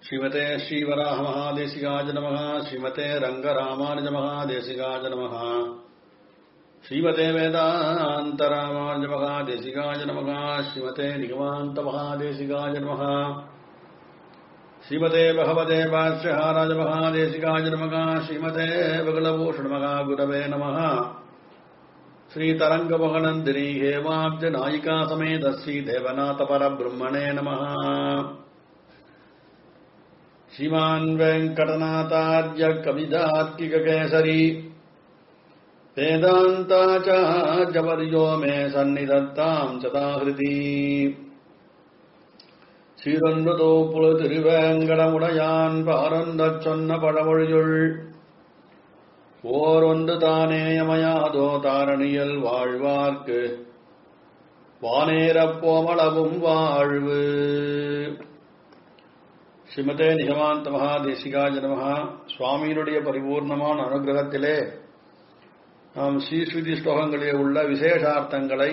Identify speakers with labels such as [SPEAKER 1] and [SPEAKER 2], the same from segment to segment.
[SPEAKER 1] श्रीमते श्रीवराहमहादेशिकाय नमः श्रीमते रङ्गरामानुजमहादेशिकाय नमः श्रीमते वेदान्तरामानुजमहादेशिकाय नमः श्रीमते निगमान्तमहादेशिकाय नमः श्रीमते भगवते भाष्यहाराज महादेशिकाय नमः श्रीमते बगलभूषणमहा गुरवे नमः श्रीतरङ्गमहनन्दिनी हेमाब्जनायिका समेत श्रीदेवनाथपरब्रह्मणे नमः श्रीमान् वेङ्कटनाथार्य कविदात्किककेसरी वेदान्ताचार्यवर्यो मे सन्निधत्ताम् सदाहृति சீரொன்பதோ புல திருவேங்கடமுடையான் பாரந்தச் சொன்ன பழமொழியுள் ஓர் ஒன்று தானேயமையாதோ தாரணியல் வாழ்வார்க்கு வானேரப் போமளவும் வாழ்வு ஸ்ரீமதே நிகமாந்த மகாதேசிகாஜ நமகா சுவாமியினுடைய பரிபூர்ணமான அனுகிரகத்திலே நாம் ஸ்ரீஸ்ருதி ஸ்லோகங்களிலே உள்ள விசேஷார்த்தங்களை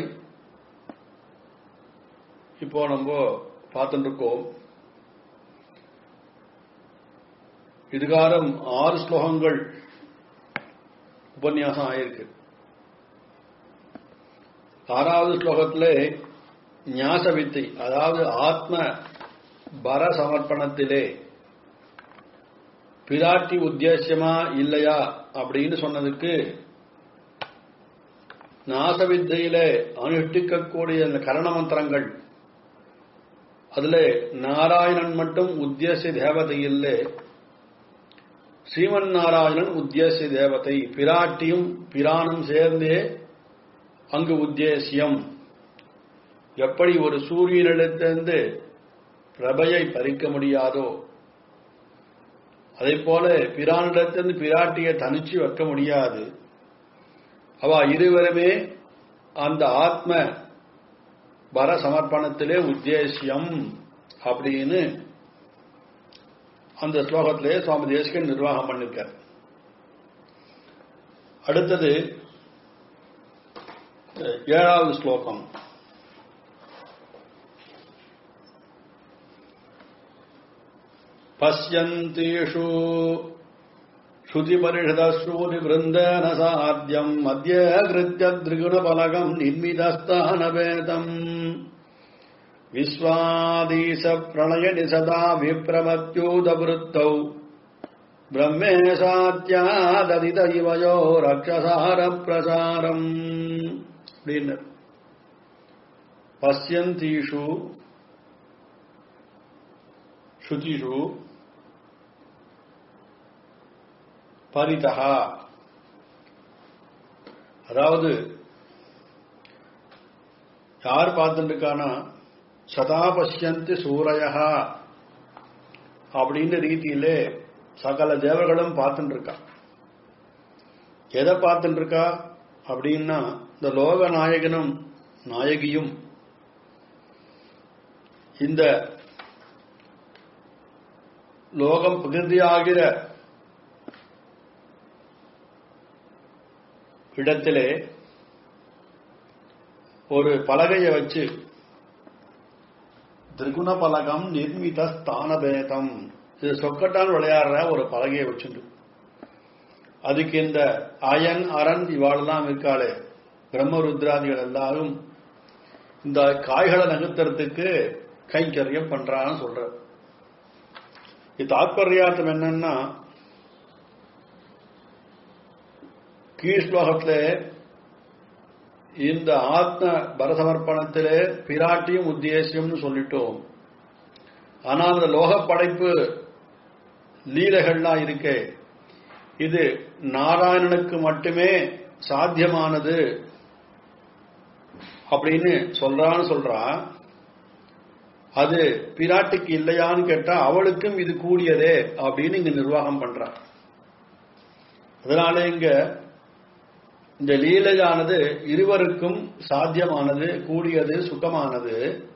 [SPEAKER 1] இப்போ நம்ம பார்த்துட்டு இருக்கோம் இதுகாரம் ஆறு ஸ்லோகங்கள் உபன்யாசம் ஆயிருக்கு ஆறாவது ஸ்லோகத்திலே ஞாச வித்தை அதாவது ஆத்ம பர சமர்ப்பணத்திலே பிராட்டி உத்தேசியமா இல்லையா அப்படின்னு சொன்னதுக்கு நாச வித்தையிலே அனுஷ்டிக்கக்கூடிய அந்த கரண மந்திரங்கள் அதுல நாராயணன் மட்டும் உத்தேசிய தேவதை இல்லை ஸ்ரீமன் நாராயணன் உத்தேசிய தேவதை பிராட்டியும் பிரானும் சேர்ந்தே அங்கு உத்தேசியம் எப்படி ஒரு சூரியனிடத்திலிருந்து பிரபையை பறிக்க முடியாதோ அதே போல பிரானிடத்திலிருந்து பிராட்டியை தனிச்சு வைக்க முடியாது அவ இருவருமே அந்த ஆத்ம பர சமர்ப்பணத்திலே உத்தேசியம் அப்படின்னு அந்த ஸ்லோகத்திலே சுவாமி தேசிகன் நிர்வாகம் பண்ணிருக்கார் அடுத்தது ஏழாவது ஸ்லோகம் பசியந்தீஷு श्रुतिपरिषदश्रूतिवृन्देन साध्यम् अद्य कृत्य द्रिगुणफलकम् निर्मितस्थानवेदम् विश्वादीशप्रणयनि सदा विप्रमत्यूतवृत्तौ ब्रह्मे सात्याददित इवयो रक्षसारप्रसारम् அப்படின்னு பசியந்தீஷு ஸ்ருதிஷு பரிதா அதாவது யார் பார்த்துட்டு இருக்கானா சதா பசியந்தி சூரையா அப்படின்னு ரீதியிலே சகல தேவர்களும் பார்த்துட்டு இருக்கா எதை பார்த்துட்டு இருக்கா அப்படின்னா இந்த லோக நாயகனும் நாயகியும் இந்த லோகம் பகிர்ந்தியாகிற இடத்திலே ஒரு பலகையை வச்சு திரிகுண பலகம் நிர்மித ஸ்தானபேதம் இது சொக்கட்டான் விளையாடுற ஒரு பலகையை வச்சுண்டு அதுக்கு இந்த அயன் அரண் இவாளெல்லாம் இருக்காளே பிரம்மருத்ராதிகள் எல்லாரும் இந்த காய்களை நகர்த்துறதுக்கு கைங்கரியம் பண்றான்னு சொல்ற இது தாற்பயார்த்தம் என்னன்னா கீழ்ஸ்லோகத்திலே இந்த ஆத்ம பரசமர்ப்பணத்திலே பிராட்டியும் உத்தேசியம்னு சொல்லிட்டோம் ஆனா அந்த லோக படைப்பு லீலைகள்லாம் இருக்கே இது நாராயணனுக்கு மட்டுமே சாத்தியமானது அப்படின்னு சொல்றான்னு சொல்றா அது பிராட்டிக்கு இல்லையான்னு கேட்டா அவளுக்கும் இது கூடியதே அப்படின்னு இங்க நிர்வாகம் பண்றா அதனால இங்க இந்த லீலையானது இருவருக்கும் சாத்தியமானது கூடியது சுகமானது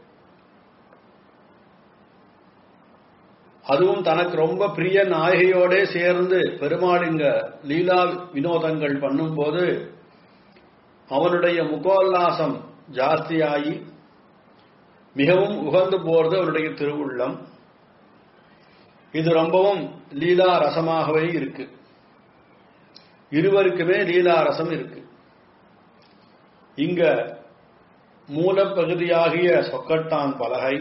[SPEAKER 1] அதுவும் தனக்கு ரொம்ப பிரிய நாயகியோட சேர்ந்து பெருமாள் இங்க லீலா வினோதங்கள் பண்ணும்போது அவனுடைய முகோல்லாசம் ஜாஸ்தியாகி மிகவும் உகந்து போறது அவருடைய திருவுள்ளம் இது ரொம்பவும் லீலா ரசமாகவே இருக்கு இருவருக்குமே லீலா ரசம் இருக்கு இங்க மூலப்பகுதியாகிய சொக்கட்டான் பலகை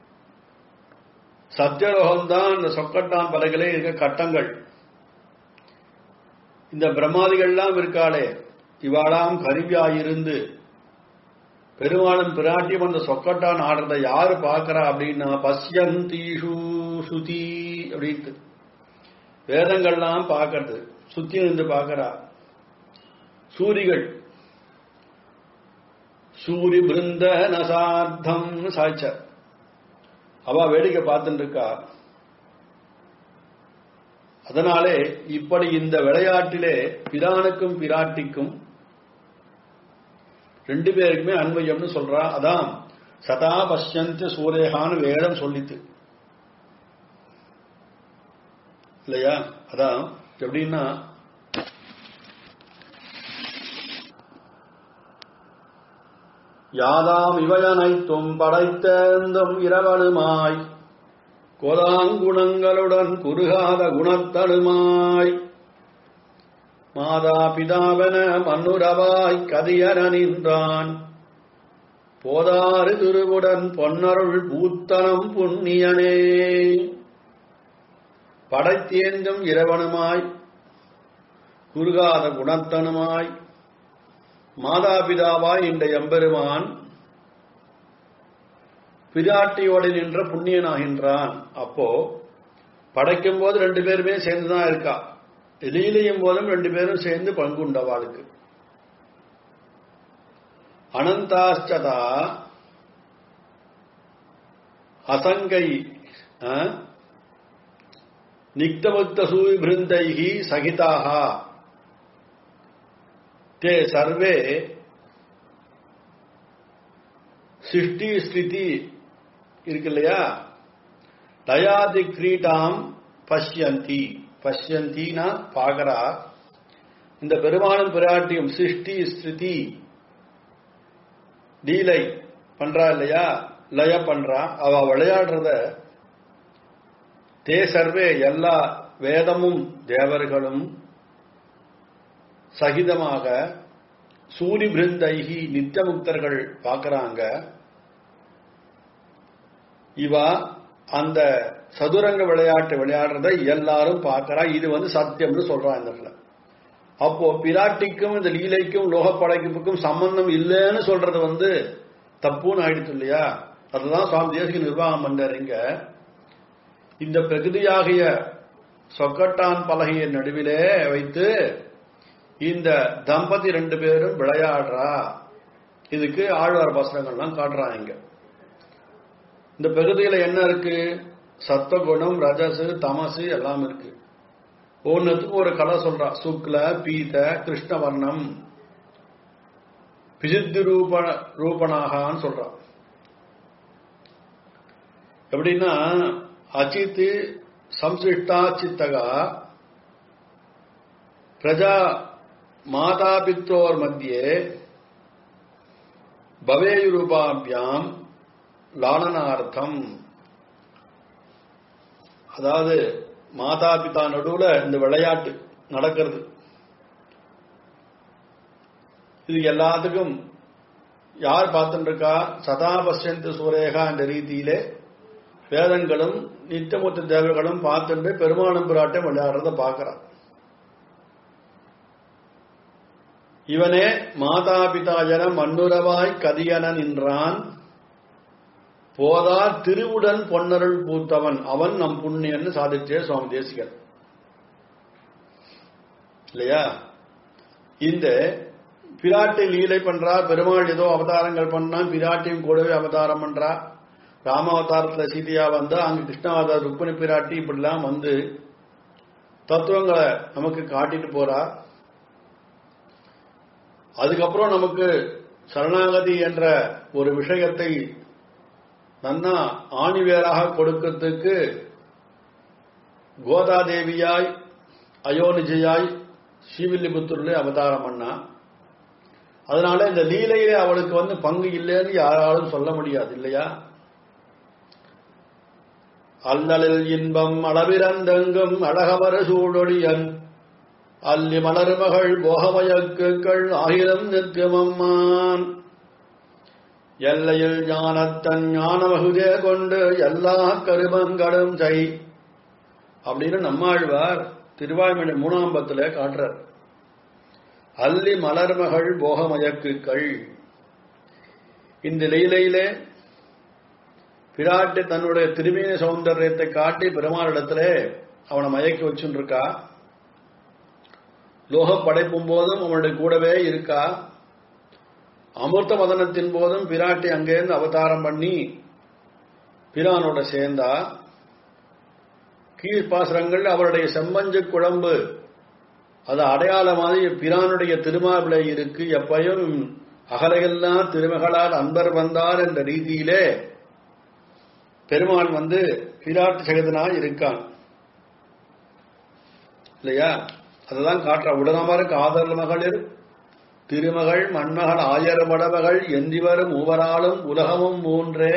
[SPEAKER 1] சத்தியலோகம்தான் இந்த சொக்கட்டான் பலகையிலே இருக்க கட்டங்கள் இந்த பிரம்மாதிகள்லாம் இருக்காளே இவாளாம் கருவியாயிருந்து பெருமாளும் பிராட்டியும் அந்த சொக்கட்டான் ஆடுறத யாரு பார்க்கறா அப்படின்னா பஸ்யந்தீஷு சுதி அப்படின்ட்டு வேதங்கள்லாம் பார்க்கறது சுத்தி இருந்து பார்க்கறா சூரிகள் சூரி பிருந்த நசார்த்தம் சாய்ச்ச அவ வேடிக்கை பார்த்துட்டு இருக்கா அதனாலே இப்படி இந்த விளையாட்டிலே பிரானுக்கும் பிராட்டிக்கும் ரெண்டு பேருக்குமே அன்வயம்னு சொல்றா அதான் சதா பஷ்யந்த சூரேகான்னு வேதம் சொல்லித்து இல்லையா அதான் எப்படின்னா யாதாம் இவையனைத்தும் படைத்தேந்தும் இரவலுமாய் கோதாங்குணங்களுடன் குறுகாத குணத்தழுமாய் மாதா பிதாவென மன்னுரவாய் கதியர நின்றான் போதாறு திருவுடன் பொன்னருள் பூத்தனம் புண்ணியனே படைத்தேந்தும் இரவனுமாய் குறுகாத குணத்தனுமாய் மாதாபிதாவாய் இந்த எம்பெருமான் பிராட்டியோடு நின்ற புண்ணியனாகின்றான் அப்போ படைக்கும் போது ரெண்டு பேருமே சேர்ந்துதான் இருக்கா லீலையும் போதும் ரெண்டு பேரும் சேர்ந்து பங்குண்டவாளுக்கு அனந்தாஷ்டதா அசங்கை நிக்தமுக்த சூபிருந்தைகி சகிதாக தே சர்வே சிருஷ்டி ஸ்திதி இருக்கு இல்லையா தயாதி கிரீட்டாம் பஷ்யந்தி பஷ்யந்தினா பாகரா இந்த பெருமானும் பிராட்டியும் சிருஷ்டி ஸ்திதி லீலை பண்றா இல்லையா லய பண்றா அவ விளையாடுறத தே சர்வே எல்லா வேதமும் தேவர்களும் சகிதமாக சூரி பிருந்தைகி நித்தியமுக்தர்கள் பார்க்கறாங்க இவா அந்த சதுரங்க விளையாட்டு விளையாடுறத எல்லாரும் பார்க்கறா இது வந்து சத்தியம்னு சொல்றா இந்த இடத்துல அப்போ பிராட்டிக்கும் இந்த லீலைக்கும் லோக படைப்புக்கும் சம்பந்தம் இல்லைன்னு சொல்றது வந்து தப்புன்னு ஆயிடுச்சு இல்லையா அதுதான் சுவாமி தேசிக நிர்வாகம் பண்றீங்க இந்த பிரகிருதியாகிய சொக்கட்டான் பலகைய நடுவிலே வைத்து இந்த தம்பதி ரெண்டு பேரும் விளையாடுறா இதுக்கு ஆழ்வார் வசனங்கள்லாம் காட்டுறாங்க இந்த பிரகதியில என்ன இருக்கு சத்வகுணம் ரஜசு தமசு எல்லாம் இருக்கு ஒன்னுத்துக்கு ஒரு கலை சொல்றா சுக்ல பீத கிருஷ்ணவர்ணம் பிசித்தி ரூப ரூபனாகான்னு சொல்றான் எப்படின்னா அச்சித்து சம்சிஷ்டா சித்தகா பிரஜா மாதாபித்ரோர் மத்தியே பவேயுரூபாபியாம் லாலனார்த்தம் அதாவது மாதா பிதா நடுவுல இந்த விளையாட்டு நடக்கிறது இது எல்லாத்துக்கும் யார் பார்த்துட்டு இருக்கா சதா பஷ்யந்த சூரேகா என்ற ரீதியிலே வேதங்களும் நித்தமுத்த தேவர்களும் பார்த்துட்டு பெருமானம் பிராட்டம் விளையாடுறத பார்க்கிறான் இவனே மாதா பிதாஜன மண்ணுறவாய் கதியன நின்றான் போதா திருவுடன் பொன்னருள் பூத்தவன் அவன் நம் புண்ணியன்னு சாதிச்சே சுவாமி தேசிகர் இல்லையா இந்த பிராட்டி லீலை பண்றா பெருமாள் ஏதோ அவதாரங்கள் பண்ணா பிராட்டியும் கூடவே அவதாரம் பண்றா ராமாவதாரத்துல சீதையா வந்தா அங்க கிருஷ்ணாவதார ருக்மிணி பிராட்டி இப்படிலாம் வந்து தத்துவங்களை நமக்கு காட்டிட்டு போறா அதுக்கப்புறம் நமக்கு சரணாகதி என்ற ஒரு விஷயத்தை நன்னா ஆணிவேராக கொடுக்கிறதுக்கு கோதாதேவியாய் அயோனிஜயாய் ஸ்ரீவில்லிபுத்தூர்ல அவதாரம் பண்ணா அதனால இந்த லீலையிலே அவளுக்கு வந்து பங்கு இல்லைன்னு யாராலும் சொல்ல முடியாது இல்லையா அல்லலில் இன்பம் அளவிறந்தெங்கும் அழகமர சூழொழியன் அல்லி மலர்மகள் போகமயக்குக்கள் ஆயிரம் நிற்குமம்மான் எல்லையில் ஞானத்தன் ஞானமகுதே கொண்டு எல்லா கருமங்களும் செய் அப்படின்னு நம்மாழ்வார் திருவாய்மொழி மூணாம் பத்துல காட்டுறார் அல்லி மலர்மகள் போகமயக்குக்கள் இந்த லீலையிலே பிராட்டி தன்னுடைய திருமீன சௌந்தரியத்தை காட்டி பெருமாளிடத்துல அவனை மயக்கி வச்சுருக்கா லோக படைப்பும் போதும் அவனுடைய கூடவே இருக்கா அமிர்த மதனத்தின் போதும் பிராட்டி அங்கேருந்து அவதாரம் பண்ணி பிரானோட சேர்ந்தா கீழ்ப்பாசுரங்கள் அவருடைய செம்மஞ்சு குழம்பு அது அடையாளமாக பிரானுடைய திருமாவிளை இருக்கு எப்பயும் அகலையெல்லாம் திருமகளால் அன்பர் வந்தார் என்ற ரீதியிலே பெருமாள் வந்து பிராட்டு சகதனா இருக்கான் இல்லையா அதுதான் காட்டுற உடனமர் காதல் மகளிர் திருமகள் மண்மகள் ஆயர் மடமகள் எந்திவரும் மூவராலும் உலகமும் மூன்றே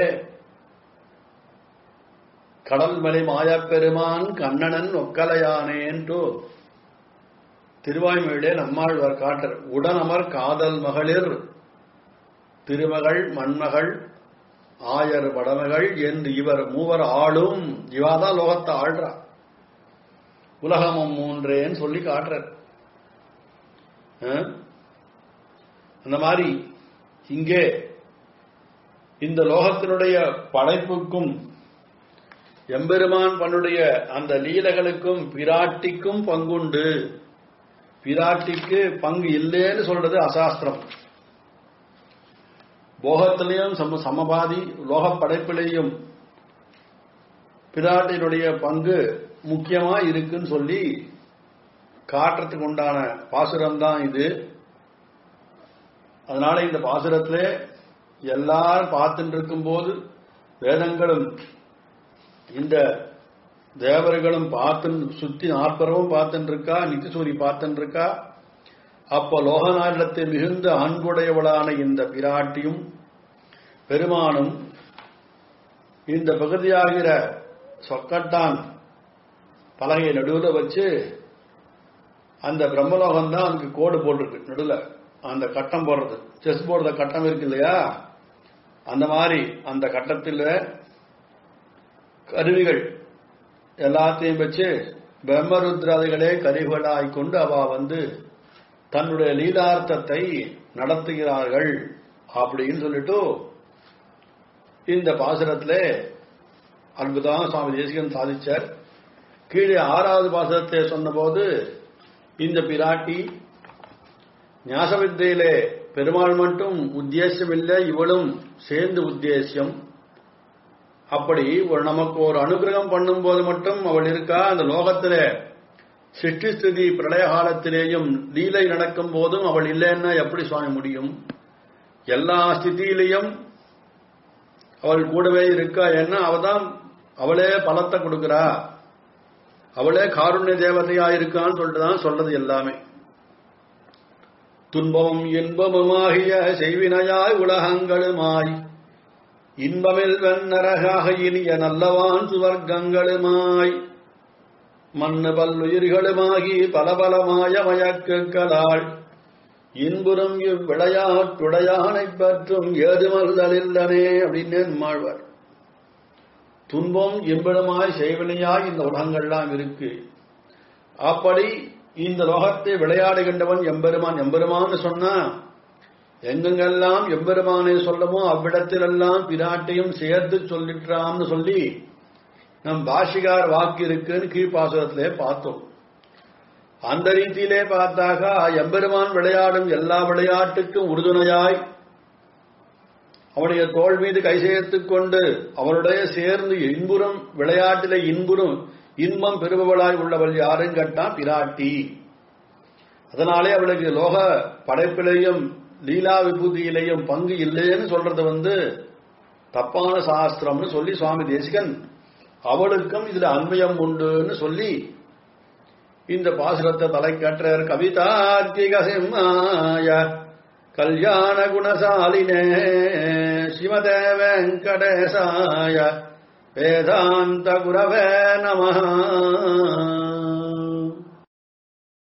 [SPEAKER 1] கடல்மலை மாயப்பெருமான் கண்ணனன் ஒக்கலையானேன்ட்டு திருவாய்மொழியிலே நம்மாழ்வார் காட்டர் உடனமர் காதல் மகளிர் திருமகள் மண்மகள் ஆயர் வடமகள் என்று இவர் மூவர் ஆளும் இவாதான் லோகத்தை ஆள்றா உலகமும் மூன்றேன்னு சொல்லி காட்டுறார் அந்த மாதிரி இங்கே இந்த லோகத்தினுடைய படைப்புக்கும் எம்பெருமான் பண்ணுடைய அந்த லீலைகளுக்கும் பிராட்டிக்கும் பங்குண்டு பிராட்டிக்கு பங்கு இல்லைன்னு சொல்றது அசாஸ்திரம் போகத்திலையும் சம சமபாதி லோக படைப்பிலையும் பிராட்டினுடைய பங்கு முக்கியமா இருக்குன்னு சொல்லி காட்டுறதுக்கு உண்டான பாசுரம் தான் இது அதனால இந்த பாசுரத்துல எல்லாரும் பார்த்துட்டு இருக்கும்போது வேதங்களும் இந்த தேவர்களும் பார்த்து சுத்தி நாற்பரவும் பார்த்துட்டு இருக்கா நித்திசூரி பார்த்துட்டு இருக்கா அப்ப லோகநாடத்தை மிகுந்த அன்புடையவளான இந்த பிராட்டியும் பெருமானும் இந்த பகுதியாகிற சொக்கட்டான் பலகையை நடுவில் வச்சு அந்த பிரம்மலோகம் தான் அதுக்கு கோடு போட்டிருக்கு நடுவில் அந்த கட்டம் போடுறது செஸ் போடுற கட்டம் இருக்கு இல்லையா அந்த மாதிரி அந்த கட்டத்தில் கருவிகள் எல்லாத்தையும் வச்சு பிரம்மருத்ராதிகளே கருவிகளாய் கொண்டு அவ வந்து தன்னுடைய லீலார்த்தத்தை நடத்துகிறார்கள் அப்படின்னு சொல்லிட்டு இந்த பாசுரத்துல அற்புதமாக சுவாமி தேசிகன் சாதிச்சார் கீழே ஆறாவது பாசுரத்தை சொன்னபோது இந்த பிராட்டி ஞாசவித்தையிலே பெருமாள் மட்டும் உத்தேசம் இல்லை இவளும் சேர்ந்து உத்தேசியம் அப்படி ஒரு நமக்கு ஒரு அனுகிரகம் பண்ணும்போது மட்டும் அவள் இருக்கா அந்த லோகத்திலே சிருஷ்டி ஸ்திதி பிரளய காலத்திலேயும் லீலை நடக்கும் போதும் அவள் இல்லைன்னா எப்படி சுவாமி முடியும் எல்லா ஸ்திதியிலையும் அவள் கூடவே இருக்கா ஏன்னா அவதான் அவளே பலத்தை கொடுக்கிறா அவளே காருண்ய தேவதையா இருக்கான்னு சொல்லிட்டு தான் சொல்றது எல்லாமே துன்பமும் இன்பமுமாகிய செய்வினையாய் உலகங்களுமாய் இன்பமில் வெண்ணரகாக இனிய நல்லவான் சுவர்க்கங்களுமாய் மண்ணு பல்லுயிர்களுமாகி பல பலமாய மயக்குக்களால் இன்புறும் இவ்விளையாட்டுடையானைப் பற்றும் ஏதுமல்லலில்லனே அப்படின்னு மாழ்வார் துன்பம் இன்பமாய் செய்வனையாய் இந்த உலகங்கள்லாம் இருக்கு அப்படி இந்த லோகத்தை விளையாடுகின்றவன் எம்பெருமான் எம்பெருமான்னு சொன்னா எங்கெங்கெல்லாம் எம்பெருமானை சொல்லமோ அவ்விடத்திலெல்லாம் பிராட்டையும் சேர்த்து சொல்லிட்டான்னு சொல்லி நம் பாஷிகார் வாக்கு இருக்குன்னு கீழ்ப்பாசுரத்திலே பார்த்தோம் அந்த ரீதியிலே பார்த்தாக்கா எம்பெருமான் விளையாடும் எல்லா விளையாட்டுக்கும் உறுதுணையாய் அவனுடைய தோல் மீது கை சேர்த்துக் கொண்டு அவனுடைய சேர்ந்து இன்புறும் விளையாட்டிலே இன்புறும் இன்பம் பெறுபவளாய் உள்ளவள் யாருன்னு கேட்டா பிராட்டி அதனாலே அவளுக்கு லோக படைப்பிலையும் லீலா விபூதியிலையும் பங்கு இல்லைன்னு சொல்றது வந்து தப்பான சாஸ்திரம்னு சொல்லி சுவாமி தேசிகன் அவளுக்கும் இதுல அன்மயம் உண்டுன்னு சொல்லி இந்த பாசுரத்தை தலை கற்றார் கவிதார்த்திக சிம்மாய கல்யாண குணசாலினே சிவதே வெங்கடேசாய வேதாந்த குரவே நம